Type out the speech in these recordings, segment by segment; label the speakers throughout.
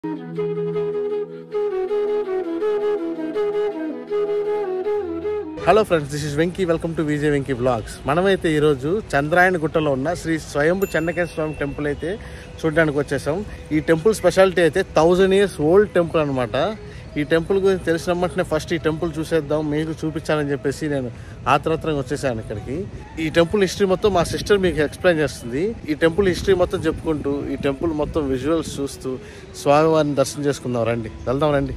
Speaker 1: hello friends this is Venky welcome to Vijay Venky blogs మనమైతే ఈరోజు చంద్రాయణ గుట్టలో ఉన్న శ్రీ స్వయంభు చెన్నకేశ్వర స్వామి టెంపుల్ అయితే చూడడానికి వచ్చేసాం ఈ టెంపుల్ స్పెషాలిటీ అయితే థౌజండ్ ఇయర్స్ ఓల్డ్ టెంపుల్ అనమాట ఈ టెంపుల్ గురించి తెలిసిన వెంటనే ఫస్ట్ ఈ టెంపుల్ చూసేద్దాం మీకు చూపించాలని చెప్పేసి నేను ఆతరత్రంగా వచ్చేసాను ఇక్కడికి ఈ టెంపుల్ హిస్టరీ మొత్తం మా సిస్టర్ మీకు ఎక్స్ప్లెయిన్ చేస్తుంది ఈ టెంపుల్ హిస్టరీ మొత్తం చెప్పుకుంటూ ఈ టెంపుల్ మొత్తం విజువల్స్ చూస్తూ స్వామివారిని దర్శనం చేసుకుందాం రండి వెళ్దాం రండి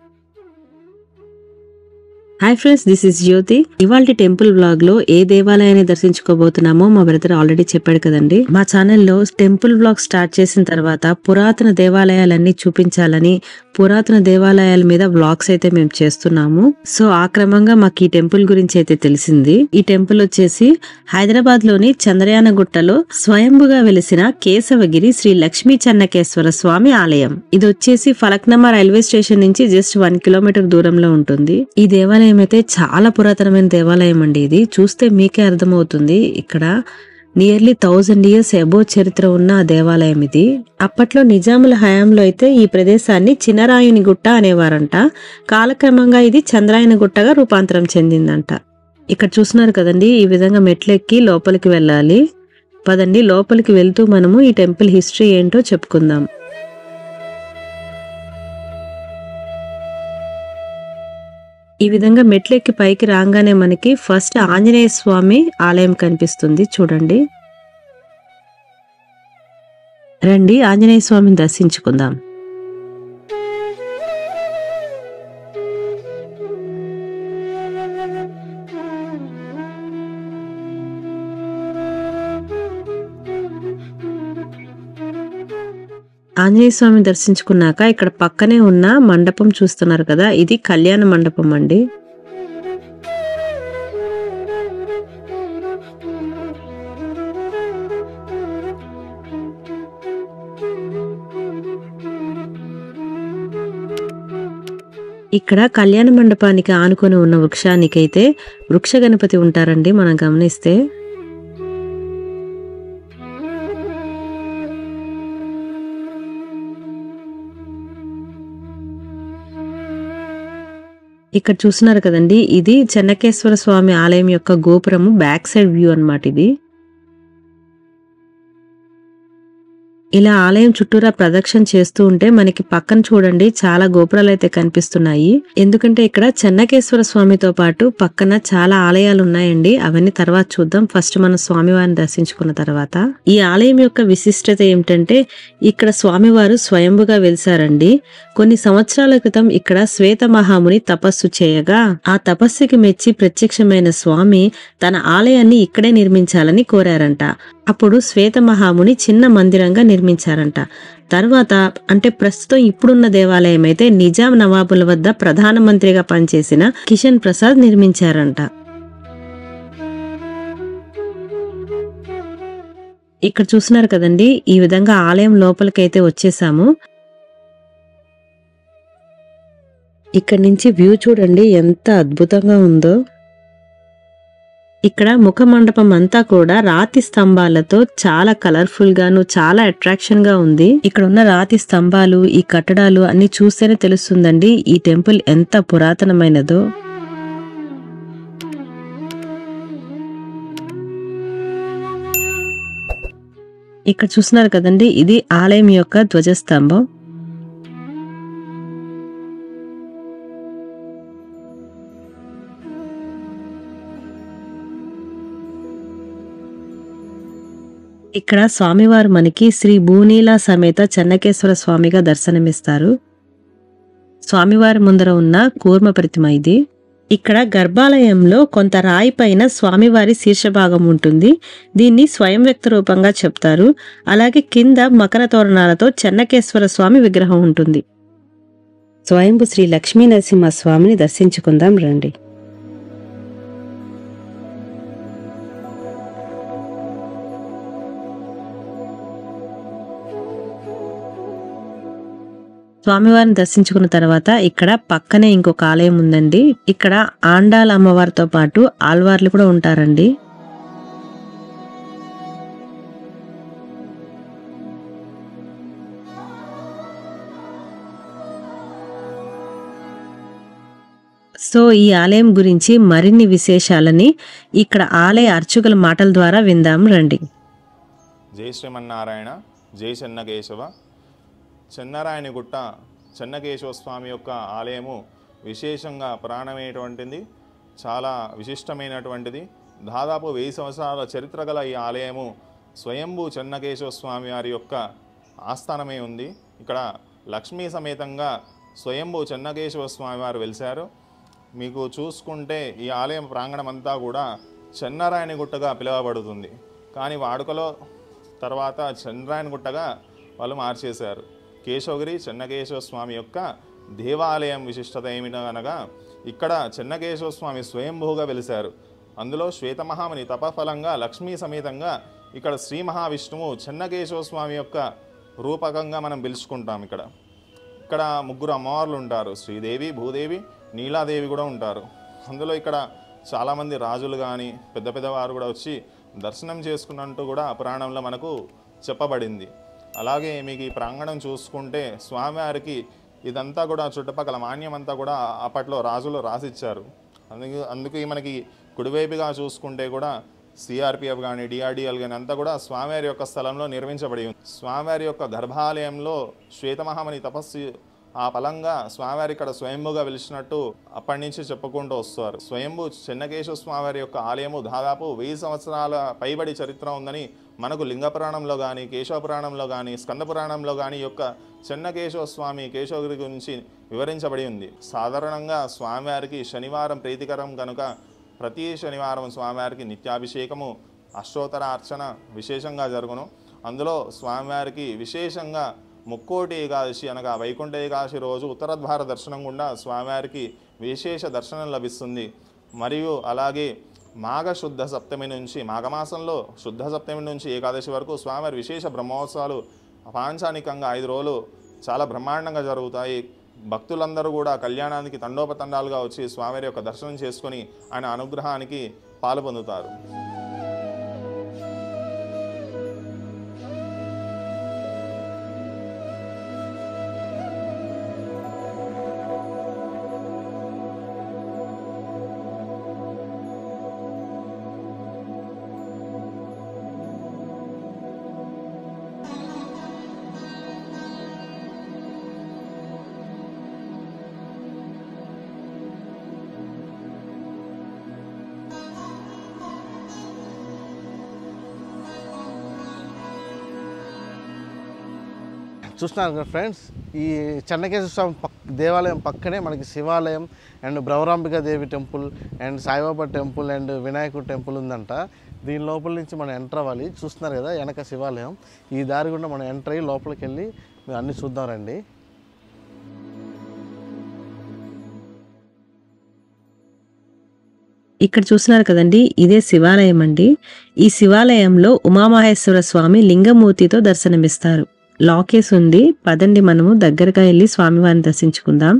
Speaker 2: hi friends this is Jyothi ఇవాళ టెంపుల్ వ్లాగ్ లో ఏ దేవాలయాన్ని దర్శించుకోబోతున్నామో మా బ్రదర్ ఆల్రెడీ చెప్పాడు కదండి మా ఛానల్లో టెంపుల్ వ్లాగ్ స్టార్ట్ చేసిన తర్వాత పురాతన దేవాలయాలన్నీ చూపించాలని పురాతన దేవాలయాల మీద వ్లాగ్స్ అయితే మేము చేస్తున్నాము సో ఆ క్రమంగా మాకు ఈ టెంపుల్ గురించి అయితే తెలిసింది ఈ టెంపుల్ వచ్చేసి హైదరాబాద్ లోని చంద్రయాన గుట్టలో స్వయంభుగా వెలిసిన కేశవగిరి శ్రీ లక్ష్మీ చెన్నకేశ్వర స్వామి ఆలయం ఇది వచ్చేసి ఫలక్నమా రైల్వే స్టేషన్ నుంచి జస్ట్ వన్ కిలోమీటర్ దూరంలో ఉంటుంది ఈ దేవాలయం అయితే చాలా పురాతనమైన దేవాలయం అండి ఇది చూస్తే మీకే అర్థమవుతుంది ఇక్కడ నియర్లీ థౌజండ్ ఇయర్స్ ఎబో చరిత్ర ఉన్న ఆ దేవాలయం ఇది అప్పట్లో నిజాముల హయాంలో అయితే ఈ ప్రదేశాన్ని చినరాయుని గుట్ట అనేవారంట కాలక్రమంగా ఇది చంద్రాయన గుట్టగా రూపాంతరం చెందిందంట ఇక్కడ చూస్తున్నారు కదండి ఈ విధంగా మెట్లెక్కి లోపలికి వెళ్ళాలి పదండి లోపలికి వెళ్తూ మనము ఈ టెంపుల్ హిస్టరీ ఏంటో చెప్పుకుందాం ఈ విధంగా మెట్లెక్కి పైకి రాగానే మనకి ఫస్ట్ ఆంజనేయ స్వామి ఆలయం కనిపిస్తుంది చూడండి రండి ఆంజనేయ స్వామిని దర్శించుకుందాం ఆంజనేయ స్వామిని దర్శించుకున్నాక ఇక్కడ పక్కనే ఉన్న మండపం చూస్తున్నారు కదా ఇది కళ్యాణ మండపం అండి ఇక్కడ కళ్యాణ మండపానికి ఆనుకొని ఉన్న వృక్షానికైతే వృక్ష గణపతి ఉంటారండి మనం గమనిస్తే ఇక్కడ చూస్తున్నారు కదండి ఇది చెన్నకేశ్వర స్వామి ఆలయం యొక్క గోపురము బ్యాక్ సైడ్ వ్యూ అన్నమాట ఇది ఇలా ఆలయం చుట్టూరా ప్రదక్షిణ చేస్తూ ఉంటే మనకి పక్కన చూడండి చాలా గోపురాలు అయితే కనిపిస్తున్నాయి ఎందుకంటే ఇక్కడ చెన్నకేశ్వర స్వామితో పాటు పక్కన చాలా ఆలయాలు ఉన్నాయండి అవన్నీ తర్వాత చూద్దాం ఫస్ట్ మనం స్వామివారిని దర్శించుకున్న తర్వాత ఈ ఆలయం యొక్క విశిష్టత ఏమిటంటే ఇక్కడ స్వామివారు స్వయంభుగా వెలిసారండి కొన్ని సంవత్సరాల క్రితం ఇక్కడ శ్వేత మహాముని తపస్సు చేయగా ఆ తపస్సుకి మెచ్చి ప్రత్యక్షమైన స్వామి తన ఆలయాన్ని ఇక్కడే నిర్మించాలని కోరారంట అప్పుడు శ్వేత మహాముని చిన్న మందిరంగా నిర్మించారంట తర్వాత అంటే ప్రస్తుతం ఇప్పుడున్న దేవాలయం అయితే నిజాం నవాబుల వద్ద ప్రధానమంత్రిగా పనిచేసిన కిషన్ ప్రసాద్ నిర్మించారంట ఇక్కడ చూస్తున్నారు కదండి ఈ విధంగా ఆలయం లోపలికైతే వచ్చేసాము ఇక్కడ నుంచి వ్యూ చూడండి ఎంత అద్భుతంగా ఉందో ఇక్కడ ముఖ మండపం అంతా కూడా రాతి స్తంభాలతో చాలా కలర్ఫుల్ గాను చాలా అట్రాక్షన్ గా ఉంది ఇక్కడ ఉన్న రాతి స్తంభాలు ఈ కట్టడాలు అన్ని చూస్తేనే తెలుస్తుందండి ఈ టెంపుల్ ఎంత పురాతనమైనదో ఇక్కడ చూస్తున్నారు కదండి ఇది ఆలయం యొక్క ధ్వజస్తంభం ఇక్కడ స్వామివారు మనకి శ్రీ భూనీల సమేత చెన్నకేశ్వర స్వామిగా దర్శనమిస్తారు స్వామివారి ముందర ఉన్న కూర్మ ప్రతిమ ఇది ఇక్కడ గర్భాలయంలో కొంత రాయి పైన స్వామివారి శీర్షభాగం ఉంటుంది దీన్ని స్వయం వ్యక్త రూపంగా చెప్తారు అలాగే కింద మకర తోరణాలతో చెన్నకేశ్వర స్వామి విగ్రహం ఉంటుంది స్వయంభు శ్రీ లక్ష్మీ నరసింహ స్వామిని దర్శించుకుందాం రండి స్వామివారిని దర్శించుకున్న తర్వాత ఇక్కడ పక్కనే ఇంకొక ఆలయం ఉందండి ఇక్కడ ఆండాల అమ్మవారితో పాటు ఆల్వార్లు కూడా ఉంటారండి సో ఈ ఆలయం గురించి మరిన్ని విశేషాలని ఇక్కడ ఆలయ అర్చకుల మాటల ద్వారా విందాం రండి
Speaker 3: జై శ్రీమన్నారాయణ జై చెన్నకేశవ చెన్నరాయని గుట్ట చెన్నకేశవ స్వామి యొక్క ఆలయము విశేషంగా పురాణమైనటువంటిది చాలా విశిష్టమైనటువంటిది దాదాపు వెయ్యి సంవత్సరాల చరిత్ర గల ఈ ఆలయము స్వయంభూ చెన్నకేశవ స్వామి వారి యొక్క ఆస్థానమై ఉంది ఇక్కడ లక్ష్మీ సమేతంగా స్వయంభూ చెన్నకేశవ స్వామి వారు వెలిశారు మీకు చూసుకుంటే ఈ ఆలయం ప్రాంగణం అంతా కూడా చెన్నరాయని గుట్టగా పిలువబడుతుంది కానీ వాడుకలో తర్వాత చంద్రాయని గుట్టగా వాళ్ళు మార్చేశారు కేశవగిరి చెన్నకేశవ స్వామి యొక్క దేవాలయం విశిష్టత ఏమిటనగా ఇక్కడ చెన్నకేశవ స్వామి స్వయంభూగా వెలిశారు అందులో శ్వేతమహాముని తపఫలంగా లక్ష్మీ సమేతంగా ఇక్కడ శ్రీ మహావిష్ణువు చెన్నకేశవ స్వామి యొక్క రూపకంగా మనం పిలుచుకుంటాం ఇక్కడ ఇక్కడ ముగ్గురు అమ్మవార్లు ఉంటారు శ్రీదేవి భూదేవి నీలాదేవి కూడా ఉంటారు అందులో ఇక్కడ చాలామంది రాజులు కానీ పెద్ద పెద్దవారు కూడా వచ్చి దర్శనం చేసుకున్నట్టు కూడా పురాణంలో మనకు చెప్పబడింది అలాగే మీకు ఈ ప్రాంగణం చూసుకుంటే స్వామివారికి ఇదంతా కూడా చుట్టుపక్కల మాన్యం అంతా కూడా అప్పట్లో రాజులు రాసిచ్చారు అందుకు అందుకే మనకి కుడివైపుగా చూసుకుంటే కూడా సిఆర్పిఎఫ్ కానీ డిఆర్డిఎల్ కానీ అంతా కూడా స్వామివారి యొక్క స్థలంలో నిర్మించబడి ఉంది స్వామివారి యొక్క గర్భాలయంలో శ్వేతమహామణి తపస్సు ఆ ఫలంగా స్వామివారి ఇక్కడ స్వయంభుగా వెలిసినట్టు అప్పటి నుంచి చెప్పుకుంటూ వస్తారు స్వయంభు చెన్నకేశ్వర స్వామివారి యొక్క ఆలయము దాదాపు వెయ్యి సంవత్సరాల పైబడి చరిత్ర ఉందని మనకు లింగ పురాణంలో కానీ కేశవ పురాణంలో కానీ స్కంద పురాణంలో కానీ ఈ యొక్క చెన్నకేశవ స్వామి కేశవగిరి గురించి వివరించబడి ఉంది సాధారణంగా స్వామివారికి శనివారం ప్రీతికరం కనుక ప్రతి శనివారం స్వామివారికి నిత్యాభిషేకము అష్టోత్తర అర్చన విశేషంగా జరుగును అందులో స్వామివారికి విశేషంగా ముక్కోటి ఏకాదశి అనగా వైకుంఠ ఏకాదశి రోజు ఉత్తర ద్వార దర్శనం గుండా స్వామివారికి విశేష దర్శనం లభిస్తుంది మరియు అలాగే మాఘ శుద్ధ సప్తమి నుంచి మాఘమాసంలో శుద్ధ సప్తమి నుంచి ఏకాదశి వరకు స్వామివారి విశేష బ్రహ్మోత్సవాలు పాంచానికంగా ఐదు రోజులు చాలా బ్రహ్మాండంగా జరుగుతాయి భక్తులందరూ కూడా కళ్యాణానికి తండోపతండాలుగా వచ్చి స్వామివారి యొక్క దర్శనం చేసుకొని ఆయన అనుగ్రహానికి పాలు పొందుతారు
Speaker 1: చూస్తున్నారు కదా ఫ్రెండ్స్ ఈ చెన్నకేశ్వర స్వామి పక్ దేవాలయం పక్కనే మనకి శివాలయం and Bhramarambika Devi temple and Saibaba temple and వినాయకుడు టెంపుల్ ఉందంట దీని లోపల నుంచి మనం ఎంటర్ అవ్వాలి చూస్తున్నారు కదా వెనక శివాలయం ఈ దారి గుండా మనం ఎంటర్ అయ్యి లోపలికి వెళ్ళి మేము అన్నీ చూద్దాం రండి
Speaker 2: ఇక్కడ చూస్తున్నారు కదండి ఇదే శివాలయం అండి ఈ శివాలయంలో ఉమామహేశ్వర స్వామి లింగమూర్తితో దర్శనమిస్తారు లాకేస్ ఉంది పదండి మనము దగ్గరగా వెళ్ళి స్వామివారిని దర్శించుకుందాం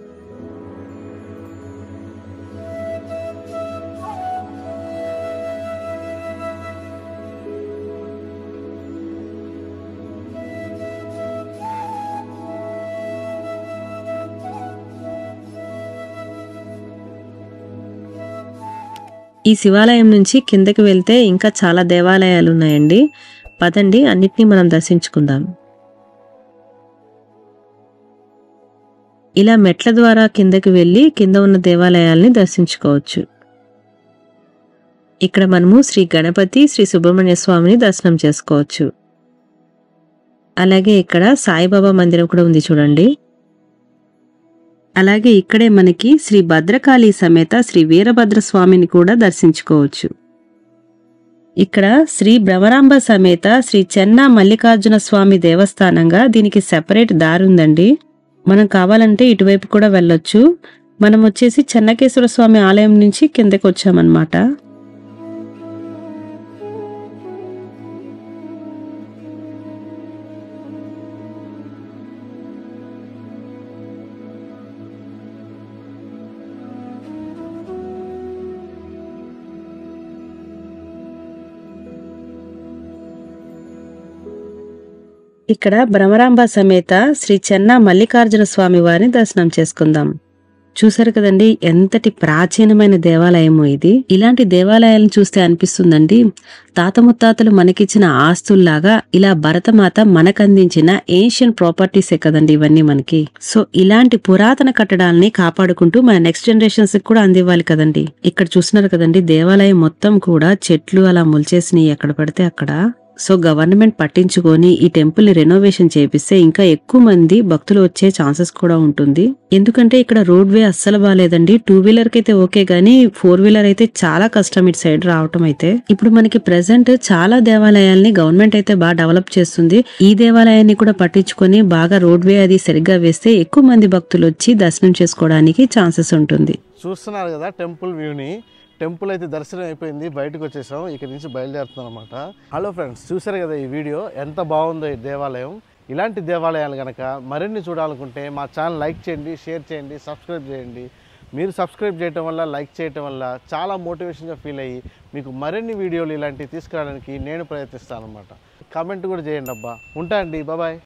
Speaker 2: ఈ శివాలయం నుంచి కిందకి వెళ్తే ఇంకా చాలా దేవాలయాలు ఉన్నాయండి పదండి అన్నిటినీ మనం దర్శించుకుందాం ఇలా మెట్ల ద్వారా కిందకి వెళ్ళి కింద ఉన్న దేవాలయాల్ని దర్శించుకోవచ్చు ఇక్కడ మనము శ్రీ గణపతి శ్రీ సుబ్రహ్మణ్య స్వామిని దర్శనం చేసుకోవచ్చు అలాగే ఇక్కడ సాయిబాబా మందిరం కూడా ఉంది చూడండి అలాగే ఇక్కడే మనకి శ్రీ భద్రకాళి సమేత శ్రీ వీరభద్ర స్వామిని కూడా దర్శించుకోవచ్చు ఇక్కడ శ్రీ భ్రమరాంబ సమేత శ్రీ చెన్న మల్లికార్జున స్వామి దేవస్థానంగా దీనికి సెపరేట్ దారి ఉందండి మనం కావాలంటే ఇటువైపు కూడా వెళ్ళొచ్చు మనం వచ్చేసి చెన్నకేశ్వర స్వామి ఆలయం నుంచి కిందకి వచ్చామన్నమాట ఇక్కడ భ్రమరాంబ సమేత శ్రీ చెన్న మల్లికార్జున స్వామి వారిని దర్శనం చేసుకుందాం చూసారు కదండి ఎంతటి ప్రాచీనమైన దేవాలయము ఇది ఇలాంటి దేవాలయాలను చూస్తే అనిపిస్తుందండి తాత ముత్తాతలు మనకిచ్చిన ఆస్తుల్లాగా ఇలా భరతమాత మనకందించిన ఏన్షియన్ ప్రాపర్టీసే కదండి ఇవన్నీ మనకి సో ఇలాంటి పురాతన కట్టడాల్ని కాపాడుకుంటూ మన నెక్స్ట్ జనరేషన్స్ కూడా అందివ్వాలి కదండి ఇక్కడ చూస్తున్నారు కదండి దేవాలయం మొత్తం కూడా చెట్లు అలా ముల్చేసినాయి ఎక్కడ పడితే అక్కడ సో గవర్నమెంట్ పట్టించుకొని ఈ టెంపుల్ ని రెనోవేషన్ చేపిస్తే ఇంకా ఎక్కువ మంది భక్తులు వచ్చే ఛాన్సెస్ కూడా ఉంటుంది ఎందుకంటే ఇక్కడ రోడ్ వే అస్సలు బాగాలేదండి టూ వీలర్ కి అయితే ఓకే గానీ ఫోర్ వీలర్ అయితే చాలా కష్టం ఇటు సైడ్ రావటం అయితే ఇప్పుడు మనకి ప్రెసెంట్ చాలా దేవాలయాల్ని గవర్నమెంట్ అయితే బాగా డెవలప్ చేస్తుంది ఈ దేవాలయాన్ని కూడా పట్టించుకొని బాగా రోడ్ వే అది సరిగ్గా వేస్తే ఎక్కువ మంది భక్తులు వచ్చి దర్శనం చేసుకోవడానికి ఛాన్సెస్ ఉంటుంది
Speaker 1: చూస్తున్నారు కదా టెంపుల్ వ్యూని టెంపుల్ అయితే దర్శనం అయిపోయింది బయటకు వచ్చేసాం ఇక్కడ నుంచి బయలుదేరుతున్నాం అనమాట హలో ఫ్రెండ్స్ చూసారు కదా ఈ వీడియో ఎంత బాగుందో ఈ దేవాలయం ఇలాంటి దేవాలయాలు కనుక మరిన్ని చూడాలనుకుంటే మా ఛానల్ లైక్ చేయండి షేర్ చేయండి సబ్స్క్రైబ్ చేయండి మీరు సబ్స్క్రైబ్ చేయటం వల్ల లైక్ చేయటం వల్ల చాలా మోటివేషన్గా ఫీల్ అయ్యి మీకు మరిన్ని వీడియోలు ఇలాంటివి తీసుకురావడానికి నేను ప్రయత్నిస్తాను అనమాట కామెంట్ కూడా చేయండి అబ్బా ఉంటా అండి బాబాయ్